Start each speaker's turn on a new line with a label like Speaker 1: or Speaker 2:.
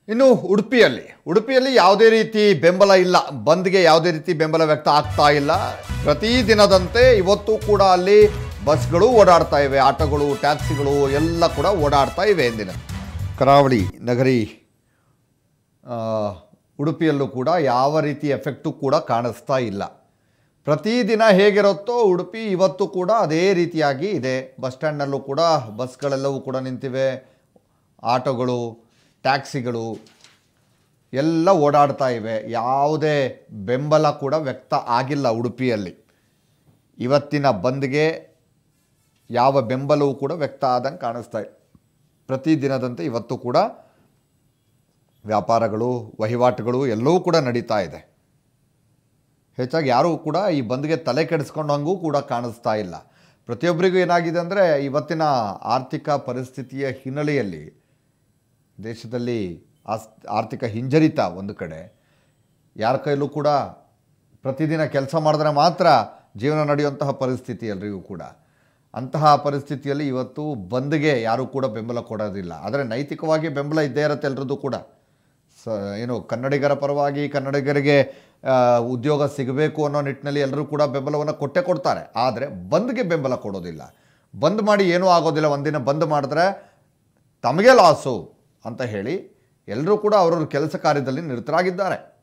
Speaker 1: ಇನ್ನು ಉಡುಪಿಯಲ್ಲಿ ಉಡುಪಿಯಲ್ಲಿ ಯಾವುದೇ ರೀತಿ ಬೆಂಬಲ ಇಲ್ಲ ಬಂದ್ಗೆ ಯಾವುದೇ ರೀತಿ ಬೆಂಬಲ ವ್ಯಕ್ತ ಆಗ್ತಾ ಇಲ್ಲ ಪ್ರತಿ ದಿನದಂತೆ ಇವತ್ತು ಕೂಡ ಅಲ್ಲಿ ಬಸ್ಗಳು ಓಡಾಡ್ತಾ ಇವೆ ಆಟೋಗಳು ಟ್ಯಾಕ್ಸಿಗಳು ಎಲ್ಲ ಕೂಡ ಓಡಾಡ್ತಾ ಇವೆ ಎಂದಿನ ಕರಾವಳಿ ನಗರಿ ಆ, ಉಡುಪಿಯಲ್ಲೂ ಕೂಡ ಯಾವ ರೀತಿ ಎಫೆಕ್ಟು ಕೂಡ ಕಾಣಿಸ್ತಾ ಇಲ್ಲ ಪ್ರತಿದಿನ ಹೇಗಿರುತ್ತೋ ಉಡುಪಿ ಇವತ್ತು ಕೂಡ ಅದೇ ರೀತಿಯಾಗಿ ಇದೆ ಬಸ್ ಸ್ಟ್ಯಾಂಡ್ನಲ್ಲೂ ಕೂಡ ಬಸ್ಗಳೆಲ್ಲವೂ ಕೂಡ ನಿಂತಿವೆ ಆಟೋಗಳು ಟ್ಯಾಕ್ಸಿಗಳು ಎಲ್ಲ ಓಡಾಡ್ತಾ ಇವೆ ಯಾವುದೇ ಬೆಂಬಲ ಕೂಡ ವ್ಯಕ್ತ ಆಗಿಲ್ಲ ಉಡುಪಿಯಲ್ಲಿ ಇವತ್ತಿನ ಬಂದ್ಗೆ ಯಾವ ಬೆಂಬಲವೂ ಕೂಡ ವ್ಯಕ್ತ ಆದಂಗೆ ಕಾಣಿಸ್ತಾ ಇದೆ ಪ್ರತಿದಿನದಂತೆ ಇವತ್ತು ಕೂಡ ವ್ಯಾಪಾರಗಳು ವಹಿವಾಟುಗಳು ಎಲ್ಲವೂ ಕೂಡ ನಡೀತಾ ಇದೆ ಹೆಚ್ಚಾಗಿ ಯಾರೂ ಕೂಡ ಈ ಬಂದ್ಗೆ ತಲೆ ಕೆಡಿಸ್ಕೊಂಡಂಗೂ ಕೂಡ ಕಾಣಿಸ್ತಾ ಇಲ್ಲ ಪ್ರತಿಯೊಬ್ಬರಿಗೂ ಏನಾಗಿದೆ ಅಂದರೆ ಇವತ್ತಿನ ಆರ್ಥಿಕ ಪರಿಸ್ಥಿತಿಯ ಹಿನ್ನೆಲೆಯಲ್ಲಿ ದೇಶದಲ್ಲಿ ಆಸ್ ಆರ್ಥಿಕ ಹಿಂಜರಿತ ಒಂದು ಕಡೆ ಯಾರ ಕೈಲೂ ಕೂಡ ಪ್ರತಿದಿನ ಕೆಲಸ ಮಾಡಿದ್ರೆ ಮಾತ್ರ ಜೀವನ ನಡೆಯುವಂತಹ ಪರಿಸ್ಥಿತಿ ಎಲ್ರಿಗೂ ಕೂಡ ಅಂತಹ ಪರಿಸ್ಥಿತಿಯಲ್ಲಿ ಇವತ್ತು ಬಂದ್ಗೆ ಯಾರೂ ಕೂಡ ಬೆಂಬಲ ಕೊಡೋದಿಲ್ಲ ಆದರೆ ನೈತಿಕವಾಗಿ ಬೆಂಬಲ ಇದ್ದೇ ಇರುತ್ತೆ ಎಲ್ರದ್ದು ಕೂಡ ಸ ಏನು ಕನ್ನಡಿಗರ ಪರವಾಗಿ ಕನ್ನಡಿಗರಿಗೆ ಆ, ಉದ್ಯೋಗ ಸಿಗಬೇಕು ಅನ್ನೋ ನಿಟ್ಟಿನಲ್ಲಿ ಎಲ್ಲರೂ ಕೂಡ ಬೆಂಬಲವನ್ನು ಕೊಟ್ಟೇ ಕೊಡ್ತಾರೆ ಆದರೆ ಬಂದ್ಗೆ ಬೆಂಬಲ ಕೊಡೋದಿಲ್ಲ ಬಂದ್ ಮಾಡಿ ಏನೂ ಆಗೋದಿಲ್ಲ ಒಂದಿನ ಬಂದ್ ಮಾಡಿದ್ರೆ ತಮಗೆ ಲಾಸು ಅಂತ ಹೇಳಿ ಎಲ್ಲರೂ ಕೂಡ ಅವರವ್ರ ಕೆಲಸ ಕಾರ್ಯದಲ್ಲಿ ನಿರತರಾಗಿದ್ದಾರೆ